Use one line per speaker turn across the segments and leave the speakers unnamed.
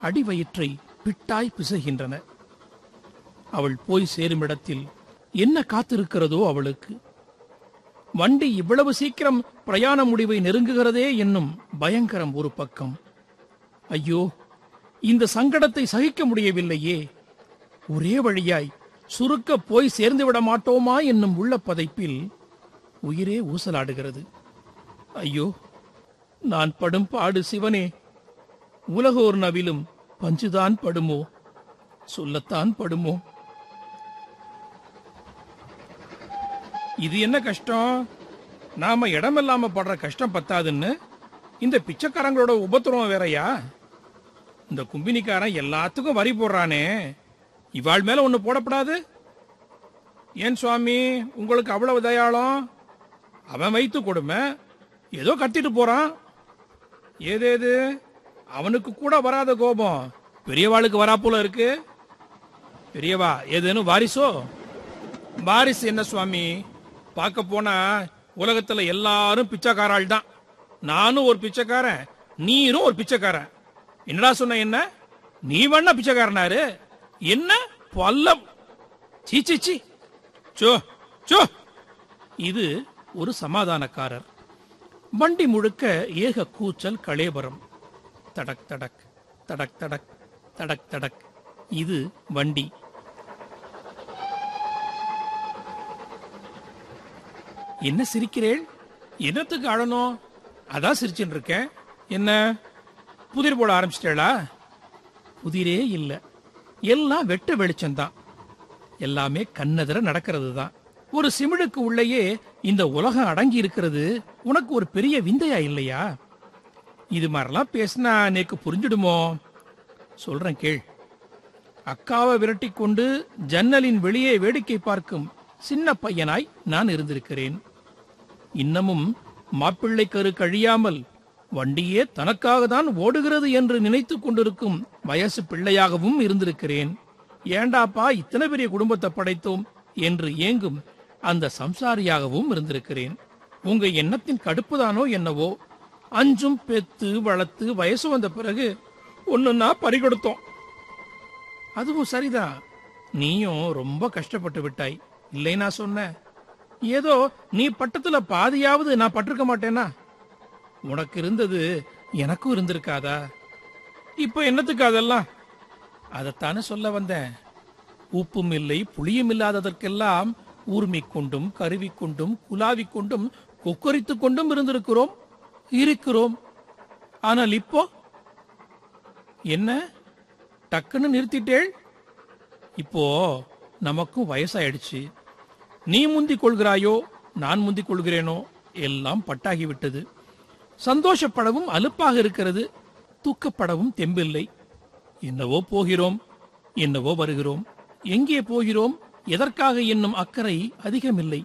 அடிவயிற்றை பிட்டாய் பிசைகின்றன அவள் போய் சேரும் இடத்தில் என்ன காத்திருக்கிறதோ அவளுக்கு வண்டி இவ்வளவு சீக்கிரம் பிரயாண முடிவை நெருங்குகிறதே என்னும் பயங்கரம் ஒரு பக்கம் ஐயோ இந்த சங்கடத்தை சகிக்க முடியவில்லையே ஒரே வழியாய் சுருக்க போய் சேர்ந்து விட மாட்டோமா என்னும் உள்ள பதைப்பில் உயிரே ஊசலாடுகிறது ஐயோ நான் படும் பாடு சிவனே உலகோர் நவிலும் பஞ்சுதான் படுமோ சொல்லத்தான் படுமோ இது என்ன கஷ்டம் நாம இடமில்லாம படுற கஷ்டம் பத்தாதுன்னு இந்த பிச்சைக்காரங்களோட உபத்திரவம் வேறயா இந்த கும்பினிக்காரன் எல்லாத்துக்கும் வரி போடுறானே இவாள் மேல ஒண்ணு போடப்படாது ஏன் சுவாமி உங்களுக்கு அவ்வளவு தயாளம் அவன் வைத்து கொடுமை ஏதோ கத்திட்டு போறான் ஏதேது அவனுக்கு கூட வராத கோபம் பெரியவாளுக்கு வரா போல இருக்கு பெரியவா ஏதேனும் வாரிசோ வாரிசு என்ன சுவாமி பார்க்க போனா உலகத்துல எல்லாரும் பிச்சைக்காராள் தான் நானும் ஒரு பிச்சைக்காரன் நீரும் ஒரு பிச்சைக்காரன் என்னடா சொன்ன என்ன நீ வேணா பிச்சைக்காரனாரு என்ன பல்லம் சீ சீ சீ சோ சோ இது ஒரு சமாதானக்காரர் வண்டி முழுக்க ஏக கூச்சல் கலேபரம் தடக் தடக் தடக் தடக் தடக் தடக் இது வண்டி என்ன சிரிக்கிறேள் என்னத்துக்கு அழணும் அதான் சிரிச்சுட்டு இருக்கேன் என்ன புதிர் போட ஆரம்பிச்சிட்டேளா புதிரே இல்ல எல்லாம் வெட்ட வெளிச்சம்தான் எல்லாமே கண்ணெதிர நடக்கிறது தான் ஒரு சிமிழுக்கு உள்ளேயே இந்த உலகம் அடங்கி இருக்கிறது உனக்கு ஒரு பெரிய விந்தையா இல்லையா இது மாதிரிலாம் பேசினா நேக்கு புரிஞ்சிடுமோ சொல்றேன் கேள் அக்காவை விரட்டி கொண்டு ஜன்னலின் வெளியே வேடிக்கை பார்க்கும் சின்ன பையனாய் நான் இருந்திருக்கிறேன் இன்னமும் மாப்பிள்ளை கரு கழியாமல் வண்டியே தனக்காக தான் ஓடுகிறது என்று நினைத்துக் கொண்டிருக்கும் வயசு பிள்ளையாகவும் இருந்திருக்கிறேன் ஏண்டாப்பா இத்தனை பெரிய குடும்பத்தை படைத்தோம் என்று ஏங்கும் அந்த சம்சாரியாகவும் இருந்திருக்கிறேன் உங்க எண்ணத்தின் கடுப்புதானோ என்னவோ அஞ்சும் பெத்து வளர்த்து வயசு வந்த பிறகு ஒண்ணுன்னா பறிகொடுத்தோம் அதுவும் சரிதான் நீயும் ரொம்ப கஷ்டப்பட்டு விட்டாய் இல்லை நான் சொன்னேன் ஏதோ நீ பட்டத்துல பாதியாவது நான் பட்டிருக்க மாட்டேனா உனக்கு இருந்தது எனக்கும் இருந்திருக்காதா இப்ப என்னத்துக்கு அதெல்லாம் அதைத்தானே சொல்ல வந்தேன் உப்பும் இல்லை புளியும் இல்லாததற்கெல்லாம் ஊர்மிக் கொண்டும் கருவிக் கொண்டும் குலாவிக் கொண்டும் கொக்கரித்துக் கொண்டும் இருந்திருக்கிறோம் இருக்கிறோம் ஆனால் இப்போ என்ன டக்குன்னு நிறுத்திட்டேள் இப்போ நமக்கும் வயசாயிடுச்சு நீ முந்திக் கொள்கிறாயோ நான் முந்திக் கொள்கிறேனோ எல்லாம் பட்டாகி விட்டது சந்தோஷப்படவும் அலுப்பாக இருக்கிறது தூக்கப்படவும் தெம்பில்லை என்னவோ போகிறோம் என்னவோ வருகிறோம் எங்கே போகிறோம் எதற்காக என்னும் அக்கறை அதிகமில்லை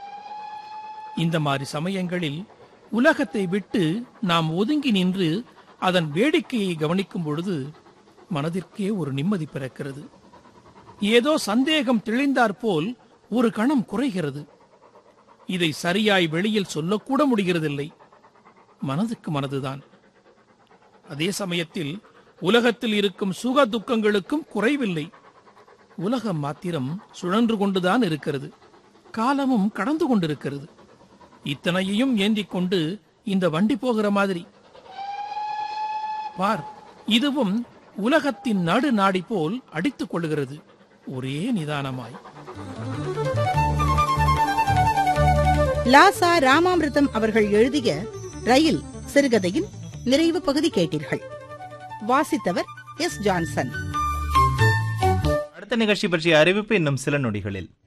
இந்த மாதிரி சமயங்களில் உலகத்தை விட்டு நாம் ஒதுங்கி நின்று அதன் வேடிக்கையை கவனிக்கும் பொழுது மனதிற்கே ஒரு நிம்மதி பிறக்கிறது ஏதோ சந்தேகம் தெளிந்தாற்போல் ஒரு கணம் குறைகிறது இதை சரியாய் வெளியில் சொல்லக்கூட முடிகிறதில்லை மனதுக்கு மனதுதான் அதே சமயத்தில் உலகத்தில் இருக்கும் சுக துக்கங்களுக்கும் குறைவில்லை உலகம் மாத்திரம் சுழன்று கொண்டுதான் இருக்கிறது காலமும் கடந்து கொண்டிருக்கிறது இத்தனையையும் ஏந்திக் கொண்டு இந்த வண்டி போகிற மாதிரி பார் இதுவும் உலகத்தின் நடு நாடி போல் அடித்துக் கொள்ளுகிறது ஒரே நிதானமாய்
லாசா ராமாமிர்தம் அவர்கள் எழுதிய ரயில் சிறுகதையின் நிறைவு பகுதி கேட்டீர்கள் வாசித்தவர் எஸ் ஜான்சன்
அடுத்த நிகழ்ச்சி பற்றிய அறிவிப்பு இன்னும் சில நொடிகளில்